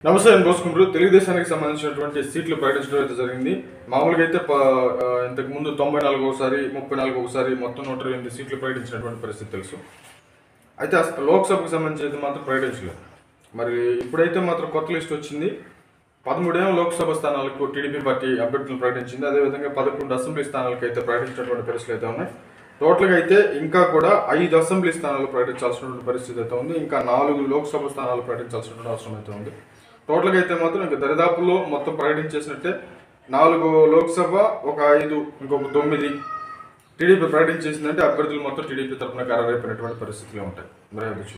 నమస్తే నేను కోసుకుంటారు తెలుగుదేశానికి సంబంధించినటువంటి సీట్లు ప్రకటించడం అయితే జరిగింది మామూలుగా అయితే ప- ఆ, ఇంతకు ముందు తొంభై నాలుగు ఒకసారి ముప్పై నాలుగు ఒకసారి మొత్తం నూట ఇరవై ఎనిమిది సీట్లు ప్రకటించినటువంటి పరిస్థితి తెలుసు అయితే అసలు లోక్సభకు సంబంధించి అయితే మాత్రం ప్రకటించలేదు మరి ఇప్పుడైతే మాత్రం కొత్త లిస్ట్ వచ్చింది పదమూడేమో లోక్సభ స్థానాలకు టీడీపీ పార్టీ అభ్యర్థులను ప్రకటించింది అదేవిధంగా పదకొండు అసెంబ్లీ స్థానాలకు అయితే ప్రకటించినటువంటి పరిస్థితులు అయితే ఉన్నాయి టోటల్గా అయితే ఇంకా కూడా ఐదు అసెంబ్లీ స్థానాలు ప్రకటించాల్సినటువంటి పరిస్థితి అయితే ఉంది ఇంకా నాలుగు లోక్సభ స్థానాలు ప్రకటించాల్సినటువంటి అవసరం అయితే ఉంది టోటల్గా అయితే మాత్రం ఇంకా దరిదాపులో మొత్తం ప్రకటించేసినట్టే నాలుగు లోక్సభ ఒక ఐదు ఇంకొక తొమ్మిది టీడీపీ ప్రకటించేసిందంటే అభ్యర్థులు మొత్తం టీడీపీ తరఫున ఖరారైపోయినటువంటి పరిస్థితులు ఉంటాయి మరి అది చూ-